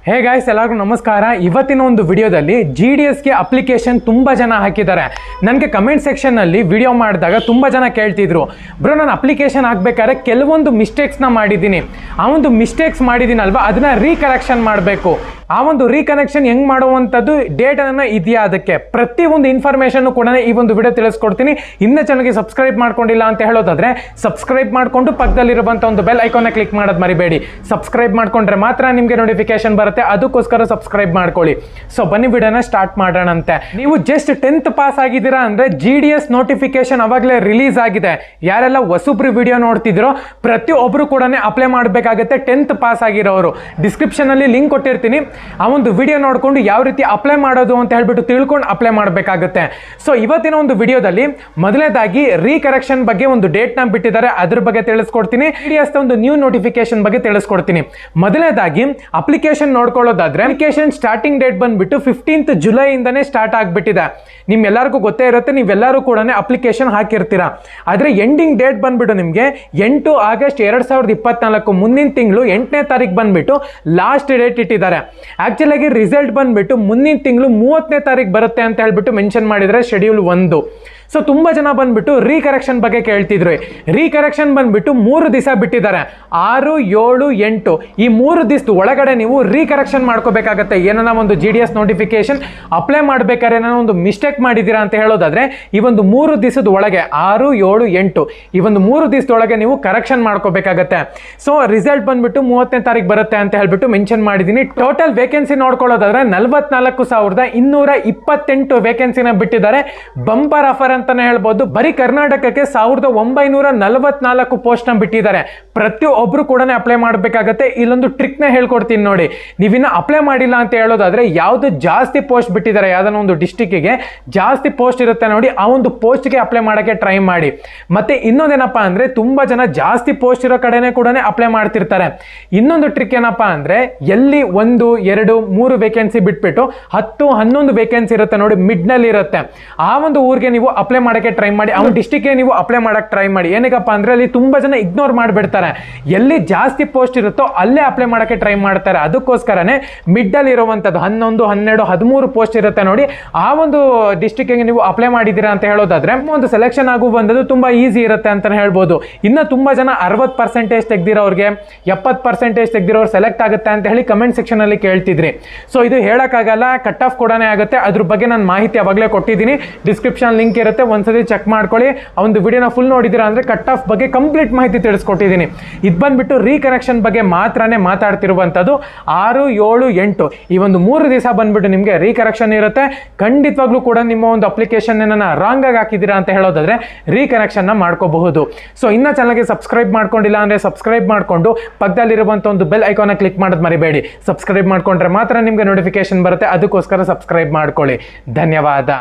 hey guys ಎಲ್ಲರಿಗೂ ನಮಸ್ಕಾರ ಇವತ್ತಿನ ಒಂದು ವಿಡಿಯೋದಲ್ಲಿ ಜಿ ಡಿ ಎಸ್ಗೆ ಅಪ್ಲಿಕೇಶನ್ ತುಂಬ ಜನ ಹಾಕಿದ್ದಾರೆ ನನಗೆ ಕಮೆಂಟ್ ಸೆಕ್ಷನ್ನಲ್ಲಿ ವಿಡಿಯೋ ಮಾಡಿದಾಗ ತುಂಬ ಜನ ಕೇಳ್ತಿದ್ರು ಬ್ರೋ ನಾನು ಅಪ್ಲಿಕೇಶನ್ ಹಾಕ್ಬೇಕಾದ್ರೆ ಕೆಲವೊಂದು ಮಿಸ್ಟೇಕ್ಸ್ನ ಮಾಡಿದ್ದೀನಿ ಆ ಒಂದು ಮಿಸ್ಟೇಕ್ಸ್ ಮಾಡಿದ್ದೀನಲ್ವಾ ಅದನ್ನ ರೀಕರೆಕ್ಷನ್ ಮಾಡಬೇಕು ಆ ಒಂದು ರೀಕನೆಕ್ಷನ್ ಹೆಂಗ್ ಮಾಡುವಂಥದ್ದು ಡೇಟಾನ ಇದೆಯಾ ಅದಕ್ಕೆ ಪ್ರತಿ ಒಂದು ಇನ್ಫಾರ್ಮೇಷನ್ ಕೂಡ ಈ ಒಂದು ವಿಡಿಯೋ ತಿಳಿಸ್ಕೊಡ್ತೀನಿ ಇನ್ನೂ ಚಾನಲ್ಗೆ ಸಬ್ಸ್ಕ್ರೈಬ್ ಮಾಡ್ಕೊಂಡಿಲ್ಲ ಅಂತ ಹೇಳೋದಾದ್ರೆ ಸಬ್ಸ್ಕ್ರೈಬ್ ಮಾಡಿಕೊಂಡು ಪಕ್ಕದಲ್ಲಿರುವಂಥ ಒಂದು ಬೆಲ್ ಐಕಾನ ಕ್ಲಿಕ್ ಮಾಡೋದು ಮರಿಬೇಡಿ ಸಬ್ಸ್ಕ್ರೈಬ್ ಮಾಡ್ಕೊಂಡ್ರೆ ಮಾತ್ರ ನಿಮಗೆ ನೋಟಿಫಿಕೇಶನ್ ಬರುತ್ತೆ ಅದಕ್ಕೋಸ್ಕರ ಸಬ್ಸ್ಕ್ರೈಬ್ ಮಾಡ್ಕೊಳ್ಳಿ ಸೊ ಬನ್ನಿ ವಿಡಿಯೋನ ಸ್ಟಾರ್ಟ್ ಮಾಡೋಣಂತೆ ನೀವು ಜಸ್ಟ್ ಟೆಂತ್ ಪಾಸ್ ಆಗಿದ್ದೀರಾ ಅಂದ್ರೆ ಜಿ ಡಿ ಎಸ್ ನೋಟಿಫಿಕೇಶನ್ ಅವಾಗಲೇ ರಿಲೀಸ್ ಆಗಿದೆ ಯಾರೆಲ್ಲ ಹೊಸಬ್ರು ವಿಡಿಯೋ ನೋಡ್ತಿದ್ರೋ ಪ್ರತಿಯೊಬ್ಬರು ಕೂಡ ಅಪ್ಲೈ ಮಾಡಬೇಕಾಗುತ್ತೆ ಟೆಂತ್ ಪಾಸ್ ಆಗಿರೋರು ಡಿಸ್ಕ್ರಿಪ್ಷನ್ ಅಲ್ಲಿ ಲಿಂಕ್ ಕೊಟ್ಟಿರ್ತೀನಿ ಆ ಒಂದು ವಿಡಿಯೋ ನೋಡ್ಕೊಂಡು ಯಾವ ರೀತಿ ಅಪ್ಲೈ ಮಾಡೋದು ಅಂತ ಹೇಳ್ಬಿಟ್ಟು ತಿಳ್ಕೊಂಡು ಅಪ್ಲೈ ಮಾಡಬೇಕಾಗುತ್ತೆ ಸೊ ಇವತ್ತಿನ ಒಂದು ವಿಡಿಯೋದಲ್ಲಿ ಮೊದಲನೇದಾಗಿ ರೀಕರೆಕ್ಷನ್ ಬಗ್ಗೆ ಒಂದು ಡೇಟ್ ನ ಬಿಟ್ಟಿದ್ದಾರೆ ಅದ್ರ ಬಗ್ಗೆ ತಿಳಿಸ್ಕೊಡ್ತೀನಿ ಡಿ ಎಸ್ ಒಂದು ನ್ಯೂ ನೋಟಿಫಿಕೇಶನ್ ಬಗ್ಗೆ ತಿಳಿಸ್ಕೊಡ್ತೀನಿ ಮೊದಲನೇದಾಗಿ ಅಪ್ಲಿಕೇಶನ್ ನೋಡ್ಕೊಳ್ಳೋದಾದ್ರೆ ಅಪ್ಲಿಕೇಶನ್ ಸ್ಟಾರ್ಟಿಂಗ್ ಡೇಟ್ ಬಂದ್ಬಿಟ್ಟು ಫಿಫ್ಟೀನ್ತ್ ಜುಲೈ ಇಂದನೇ ಸ್ಟಾರ್ಟ್ ಆಗ್ಬಿಟ್ಟಿದೆ ನಿಮ್ಗೆಲ್ಲರಿಗೂ ಗೊತ್ತೇ ಇರುತ್ತೆ ನೀವೆಲ್ಲರೂ ಕೂಡ ಅಪ್ಲಿಕೇಶನ್ ಹಾಕಿರ್ತೀರಾ ಆದ್ರೆ ಎಂಡಿಂಗ್ ಡೇಟ್ ಬಂದ್ಬಿಟ್ಟು ನಿಮಗೆ ಎಂಟು ಆಗಸ್ಟ್ ಎರಡ್ ಸಾವಿರದ ಇಪ್ಪತ್ನಾಲ್ಕು ಮುಂದಿನ ತಿಂಗಳು ಎಂಟನೇ ತಾರೀಕು ಬಂದ್ಬಿಟ್ಟು ಲಾಸ್ಟ್ ಡೇಟ್ ಇಟ್ಟಿದ್ದಾರೆ ಆಕ್ಚುಲ್ ಆಗಿ ರಿಸಲ್ಟ್ ಬಂದ್ಬಿಟ್ಟು ಮುಂದಿನ ತಿಂಗಳು ಮೂವತ್ತನೇ ತಾರೀಕು ಬರುತ್ತೆ ಅಂತ ಹೇಳ್ಬಿಟ್ಟು ಮೆನ್ಷನ್ ಮಾಡಿದ್ರೆ ಶೆಡ್ಯೂಲ್ ಒಂದು ಸೊ ತುಂಬಾ ಜನ ಬಂದ್ಬಿಟ್ಟು ರೀಕರೆಕ್ಷನ್ ಬಗ್ಗೆ ಕೇಳ್ತಿದ್ರು ರೀಕರೆಕ್ಷನ್ ಬಂದ್ಬಿಟ್ಟು ಮೂರು ದಿವಸ ಬಿಟ್ಟಿದ್ದಾರೆ ಆರು ಏಳು ಎಂಟು ಈ ಮೂರು ದಿವಸದ ಒಳಗಡೆ ನೀವು ರೀಕರೆಕ್ಷನ್ ಮಾಡ್ಕೋಬೇಕಾಗತ್ತೆ ಏನನ್ನ ಒಂದು G D S notification apply ಮಾಡ್ಬೇಕಾದ್ರೆ ಏನೋ ಒಂದು ಮಿಸ್ಟೇಕ್ ಮಾಡಿದ್ದೀರಾ ಅಂತ ಹೇಳೋದಾದ್ರೆ ಈ ಒಂದು ಮೂರು ದಿವಸದ ಒಳಗೆ ಆರು ಏಳು ಎಂಟು ಈ ಒಂದು ಮೂರು ದಿವಸದೊಳಗೆ ನೀವು ಕರೆಕ್ಷನ್ ಮಾಡ್ಕೋಬೇಕಾಗತ್ತೆ ಸೊ ರಿಸಲ್ಟ್ ಬಂದ್ಬಿಟ್ಟು ಮೂವತ್ತನೇ ತಾರೀಕು ಬರುತ್ತೆ ಅಂತ ಹೇಳ್ಬಿಟ್ಟು ಮೆನ್ಷನ್ ಮಾಡಿದ್ದೀನಿ ಟೋಟಲ್ ವೇಕೆನ್ಸಿ ನೋಡ್ಕೊಳ್ಳೋದಾದ್ರೆ ನಲವತ್ನಾಲ್ಕು ಸಾವಿರದ ಇನ್ನೂರ ಇಪ್ಪತ್ತೆಂಟು ವೇಕೆನ್ಸಿನ ಬಿಟ್ಟಿದ್ದಾರೆ ಬಂಪರ್ ಆಫರ್ ಅಂತಾನೆ ಹೇಳ್ಬೋದು ಬರೀ ಕರ್ನಾಟಕಕ್ಕೆ ಸಾವಿರದ ಒಂಬೈನೂರ ನಲವತ್ನಾಲ್ಕು ಪೋಸ್ಟ್ ನ ಬಿಟ್ಟಿದ್ದಾರೆ ಪ್ರತಿಯೊಬ್ರು ಕೂಡ ಅಪ್ಲೈ ಮಾಡಬೇಕಾಗತ್ತೆ ಇಲ್ಲೊಂದು ಟ್ರಿಕ್ ನ ಹೇಳ್ಕೊಡ್ತೀನಿ ನೋಡಿ ನೀವಿನ್ನ ಅಪ್ಲೈ ಮಾಡಿಲ್ಲ ಅಂತ ಹೇಳೋದಾದ್ರೆ ಯಾವ್ದು ಜಾಸ್ತಿ ಪೋಸ್ಟ್ ಬಿಟ್ಟಿದ್ದಾರೆ ಯಾವ್ದಾನ ಒಂದು ಡಿಸ್ಟಿಕ್ಗೆ ಜಾಸ್ತಿ ಪೋಸ್ಟ್ ಇರುತ್ತೆ ನೋಡಿ ಆ ಒಂದು ಪೋಸ್ಟ್ಗೆ ಅಪ್ಲೈ ಮಾಡಕ್ಕೆ ಟ್ರೈ ಮಾಡಿ ಮತ್ತೆ ಇನ್ನೊಂದೇನಪ್ಪಾ ಅಂದ್ರೆ ತುಂಬಾ ಜನ ಜಾಸ್ತಿ ಪೋಸ್ಟ್ ಇರೋ ಕಡೆನೆ ಕೂಡ ಅಪ್ಲೈ ಮಾಡ್ತಿರ್ತಾರೆ ಇನ್ನೊಂದು ಟ್ರಿಕ್ ಏನಪ್ಪಾ ಅಂದ್ರೆ ಎಲ್ಲಿ ಒಂದು ಎರಡು ಮೂರು ವೇಕೆನ್ಸಿ ಬಿಟ್ಬಿಟ್ಟು ಹತ್ತು ಹನ್ನೊಂದು ವೇಕೆನ್ಸಿ ಇರುತ್ತೆ ನೋಡಿ ಮಿಡ್ ನಲ್ಲಿ ಇರುತ್ತೆ ಆ ಒಂದು ಊರಿಗೆ ನೀವು ಅಪ್ಲೈ ಮಾಡಕ್ಕೆ ಟ್ರೈ ಮಾಡಿ ಆ ಡಿಸ್ಟಿಕ್ಗೆ ನೀವು ಅಪ್ಲೈ ಮಾಡಕ್ ಟ್ರೈ ಮಾಡಿ ಏನಕ್ಕಪ್ಪ ಅಂದ್ರೆ ಅಲ್ಲಿ ತುಂಬಾ ಜನ ಇಗ್ನೋರ್ ಮಾಡಿಬಿಡ್ತಾರೆ ಎಲ್ಲಿ ಜಾಸ್ತಿ ಪೋಸ್ಟ್ ಇರುತ್ತೋ ಅಲ್ಲೇ ಅಪ್ಲೈ ಮಾಡಕ್ಕೆ ಟ್ರೈ ಮಾಡ್ತಾರೆ ಅದಕ್ಕೋಸ್ಕರನೇ ಮಿಡ್ ಅಲ್ಲಿ ಇರುವಂತದ್ದು ಹನ್ನೊಂದು ಹನ್ನೆರಡು ಹದಿಮೂರು ಪೋಸ್ಟ್ ಇರುತ್ತೆ ನೋಡಿ ಆ ಒಂದು ಡಿಸ್ಟಿಕ್ಗೆ ನೀವು ಅಪ್ಲೈ ಮಾಡಿದ್ದೀರಾ ಅಂತ ಹೇಳೋದಾದ್ರೆ ಒಂದು ಸೆಲೆಕ್ಷನ್ ಆಗು ಬಂದದ್ದು ತುಂಬಾ ಈಸಿ ಇರುತ್ತೆ ಅಂತಾನೆ ಹೇಳ್ಬೋದು ಇನ್ನ ತುಂಬಾ ಜನ ಅರವತ್ತು ಪರ್ಸೆಂಟೇಜ್ ತೆಗ್ದಿರೋರಿಗೆ ಎಪ್ಪತ್ತು ಪರ್ಸೆಂಟೇಜ್ ತೆಗ್ದಿರೋರು ಸೆಲೆಕ್ಟ್ ಆಗುತ್ತೆ ಅಂತ ಹೇಳಿ ಕಮೆಂಟ್ ಸೆಕ್ಷನ್ ಅಲ್ಲಿ ಕೇಳ್ತಿದ್ರಿ ಸೊ ಇದು ಹೇಳಕ್ಕಾಗಲ್ಲ ಕಟ್ ಆಫ್ ಕೂಡ ಆಗುತ್ತೆ ಅದ್ರ ಬಗ್ಗೆ ನಾನು ಮಾಹಿತಿ ಅವಾಗಲೇ ಕೊಟ್ಟಿದ್ದೀನಿ ಡಿಸ್ಕ್ರಿಪ್ಷನ್ ಲಿಂಕ್ ಇರುತ್ತೆ ಒಂದ್ಸತಿ ಚೆಕ್ ಮಾಡ್ಕೊಳ್ಳಿ ಆ ಒಂದು ವಿಡಿಯೋನ ಫುಲ್ ನೋಡಿದಿರಾ ಅಂದ್ರೆ ಕಟ್ ಆಫ್ ಬಗ್ಗೆ ಕಂಪ್ಲೀಟ್ ಮಾಹಿತಿ ತಿಳಿಸ್ಕೊಟ್ಟಿದ್ದೀನಿ ಇದು ಬಂದ್ಬಿಟ್ಟು ರೀಕನೆಕ್ಷನ್ ಬಗ್ಗೆ ಮಾತ್ರನೇ ಮಾತಾಡ್ತಿರುವಂಥದ್ದು ಆರು ಏಳು ಎಂಟು ಈ ಒಂದು ಮೂರು ದಿವಸ ಬಂದ್ಬಿಟ್ಟು ನಿಮಗೆ ರೀಕರೆಕ್ಷನ್ ಇರುತ್ತೆ ಖಂಡಿತವಾಗ್ಲೂ ಕೂಡ ನಿಮ್ಮ ಒಂದು ಅಪ್ಲಿಕೇಶನ್ ರಾಂಗ್ ಆಗಿ ಹಾಕಿದ್ದೀರಾ ಅಂತ ಹೇಳೋದಾದ್ರೆ ರೀಕನೆಕ್ಷನ್ ನ ಮಾಡ್ಕೋಬಹುದು ಸೊ ಇನ್ನ ಚಾನಲ್ಗೆ ಸಬ್ಸ್ಕ್ರೈಬ್ ಮಾಡ್ಕೊಂಡಿಲ್ಲ ಅಂದ್ರೆ ಸಬ್ಸ್ಕ್ರೈಬ್ ಮಾಡ್ಕೊಂಡು ಪಕ್ಕದಲ್ಲಿರುವಂಥ ಒಂದು ಬೆಲ್ ಐಕಾನ ಕ್ಲಿಕ್ ಮಾಡೋದು ಮರಿಬೇಡಿ ಸಬ್ಸ್ಕ್ರೈಬ್ ಮಾಡ್ಕೊಂಡ್ರೆ ಮಾತ್ರ ನಿಮಗೆ ನೋಟಿಫಿಕೇಶನ್ ಬರುತ್ತೆ ಅದಕ್ಕೋಸ್ಕರ ಸಬ್ಸ್ಕ್ರೈಬ್ ಮಾಡ್ಕೊಳ್ಳಿ ಧನ್ಯವಾದ